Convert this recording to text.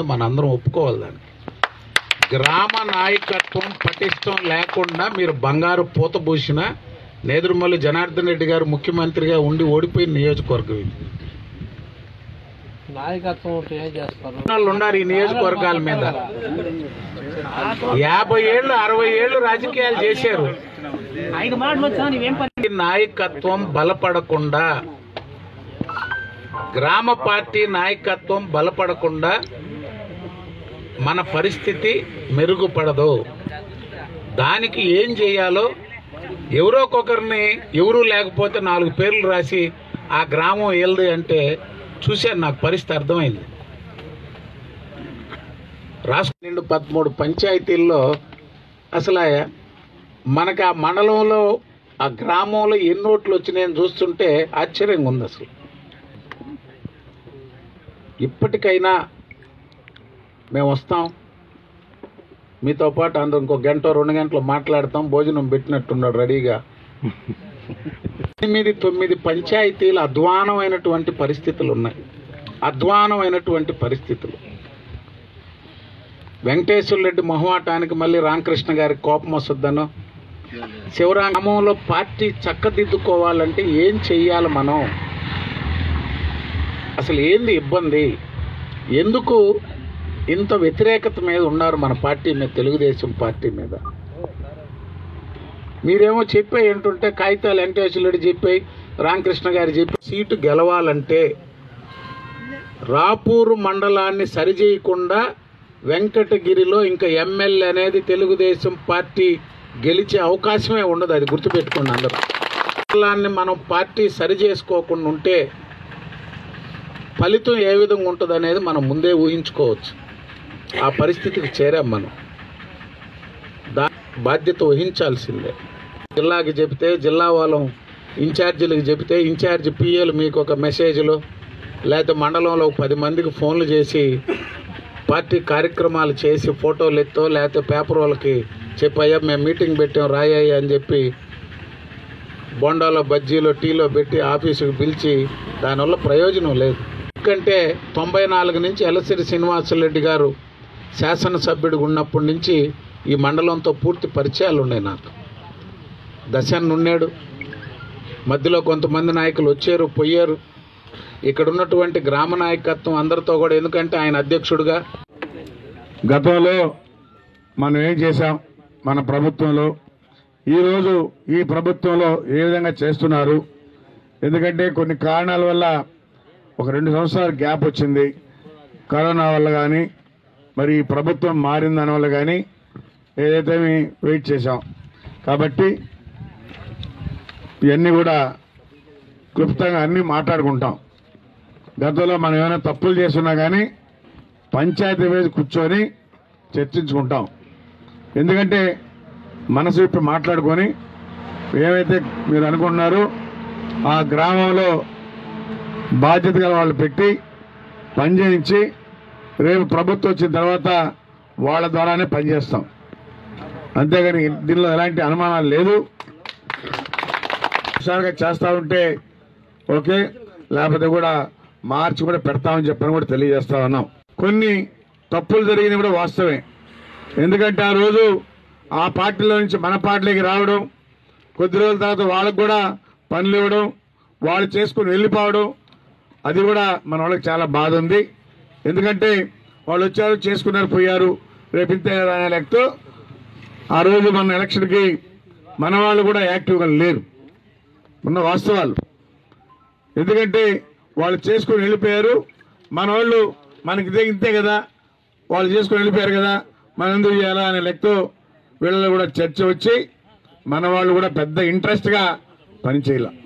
ముందు మనందరం ఒప్పుకోవాలి దానికి గ్రామ నాయకత్వం పటిష్టం లేకుండా మీరు బంగారు పూత పూసిన నేదురుమల్లి జనార్దన్ రెడ్డి గారు ముఖ్యమంత్రిగా ఉండి ఓడిపోయిన నియోజకవర్గం ఇది నాయకత్వం ఉంటే ఏం చేస్తారు వాళ్ళు ఉన్నారు ఈ నియోజకవర్గాల మీద యాభై ఏళ్ళు అరవై ఏళ్ళు రాజకీయాలు చేశారు ఐదు మాటలు వచ్చా నీవేం పని ఈ నాయకత్వం బలపడకుండా గ్రామ పార్టీ నాయకత్వం బలపడకుండా మన పరిస్థితి మెరుగుపడదు దానికి ఏం చేయాలో ఎవరో ఒకరిని ఎవరూ లేకపోతే నాలుగు పేర్లు రాసి ఆ గ్రామం వెళ్ళదు అంటే చూశాను నాకు పరిస్థితి అర్థమైంది రాష్ట్ర నిండు పదమూడు పంచాయతీల్లో అసలు మనకు ఆ మండలంలో ఆ గ్రామంలో ఎన్ని ఓట్లు వచ్చినాయని చూస్తుంటే ఆశ్చర్యంగా ఉంది అసలు ఇప్పటికైనా మేము వస్తాం మీతో పాటు అందరం ఇంకో గంట రెండు గంటలు మాట్లాడతాం భోజనం పెట్టినట్టున్నాడు రెడీగా ఎనిమిది తొమ్మిది పంచాయతీలు అధ్వానమైనటువంటి పరిస్థితులు ఉన్నాయి అధ్వానమైనటువంటి పరిస్థితులు వెంకటేశ్వర రెడ్డి మొహమాటానికి మళ్ళీ రామకృష్ణ గారికి కోపం వస్తుందనో శివరామంలో పార్టీ చక్కదిద్దుకోవాలంటే ఏం చెయ్యాలి మనం అసలు ఏంది ఇబ్బంది ఎందుకు ఇంత వ్యతిరేకత మీద ఉన్నారు మన పార్టీ మీద తెలుగుదేశం పార్టీ మీద మీరేమో చెప్పే ఏంటుంటే కాగితాలు వెంకటేశ్వర రెడ్డి చెప్పాయి రామకృష్ణ గారు చెప్పి సీటు గెలవాలంటే రాపూరు మండలాన్ని సరిచేయకుండా వెంకటగిరిలో ఇంకా ఎమ్మెల్యే అనేది తెలుగుదేశం పార్టీ గెలిచే అవకాశమే ఉండదు అది గుర్తుపెట్టుకోండి అందరూ మండలాన్ని మనం పార్టీ సరి చేసుకోకుండా ఉంటే ఫలితం ఏ విధంగా ఉంటుంది అనేది మనం ముందే ఊహించుకోవచ్చు ఆ పరిస్థితికి చేరాం మనం దా బాధ్యత వహించాల్సిందే జిల్లాకి చెబితే జిల్లా వాళ్ళం ఇన్ఛార్జీలకు చెబితే ఇన్ఛార్జ్ పిఏలు మీకు ఒక మెసేజ్లు లేకపోతే మండలంలో ఒక పది మందికి ఫోన్లు చేసి పార్టీ కార్యక్రమాలు చేసి ఫోటోలు ఎత్తో లేకపోతే పేపర్ వాళ్ళకి చెప్పయ్యా మేము మీటింగ్ పెట్టాం రాయ్యా అని చెప్పి బొండాలో బజ్జీలో టీలో పెట్టి ఆఫీసుకు పిలిచి దానివల్ల ప్రయోజనం లేదు ఎందుకంటే తొంభై నాలుగు నుంచి ఎలసిరి శ్రీనివాసరెడ్డి గారు శాసనసభ్యుడిగా ఉన్నప్పటి నుంచి ఈ మండలంతో పూర్తి పరిచయాలు ఉన్నాయి నాకు దశాన్ని ఉన్నాడు మధ్యలో కొంతమంది నాయకులు వచ్చారు పోయారు ఇక్కడ ఉన్నటువంటి గ్రామ నాయకత్వం అందరితో కూడా ఎందుకంటే ఆయన అధ్యక్షుడిగా గతంలో మనం ఏం చేశాం మన ప్రభుత్వంలో ఈరోజు ఈ ప్రభుత్వంలో ఏ విధంగా చేస్తున్నారు ఎందుకంటే కొన్ని కారణాల వల్ల ఒక రెండు సంవత్సరాలు గ్యాప్ వచ్చింది కరోనా వల్ల కానీ మరి ఈ ప్రభుత్వం మారిన దాని వల్ల కానీ ఏదైతే మేము వెయిట్ చేశాం కాబట్టి ఇవన్నీ కూడా క్లుప్తంగా అన్నీ మాట్లాడుకుంటాం గతంలో మనం ఏమైనా తప్పులు చేస్తున్నా కానీ పంచాయతీ మీద కూర్చొని చర్చించుకుంటాం ఎందుకంటే మనసు విప్పి మాట్లాడుకొని ఏమైతే మీరు అనుకుంటున్నారో ఆ గ్రామంలో బాధ్యత గల వాళ్ళు పెట్టి పని చేయించి రేపు ప్రభుత్వం వచ్చిన తర్వాత వాళ్ళ ద్వారానే పనిచేస్తాం అంతేగాని దీనిలో ఎలాంటి అనుమానాలు లేదు హుషారుగా చేస్తూ ఉంటే ఓకే లేకపోతే కూడా మార్చి కూడా పెడతామని చెప్పని కూడా తెలియజేస్తా ఉన్నాం కొన్ని తప్పులు జరిగినవి కూడా వాస్తవమే ఎందుకంటే ఆ రోజు ఆ పార్టీలో నుంచి మన పార్టీలోకి రావడం కొద్ది రోజుల తర్వాత వాళ్ళకు కూడా పనులు ఇవ్వడం వాళ్ళు చేసుకుని వెళ్ళిపోవడం అది కూడా మన వాళ్ళకి చాలా బాధ ఉంది ఎందుకంటే వాళ్ళు వచ్చారు చేసుకున్నారు పోయారు రేపు ఇంతే కదా అనే లెక్కతో ఆ రోజు మన ఎలక్షన్కి మన వాళ్ళు కూడా యాక్టివ్గా లేరు ఉన్న వాస్తవాలు ఎందుకంటే వాళ్ళు చేసుకొని వెళ్ళిపోయారు మన వాళ్ళు మనకి ఇదే ఇంతే కదా వాళ్ళు చేసుకొని వెళ్ళిపోయారు కదా మనం ఎందుకు చేయాలా అనే లెక్కతో వీళ్ళలో కూడా చర్చ వచ్చి మన వాళ్ళు కూడా పెద్ద ఇంట్రెస్ట్గా పనిచేయాల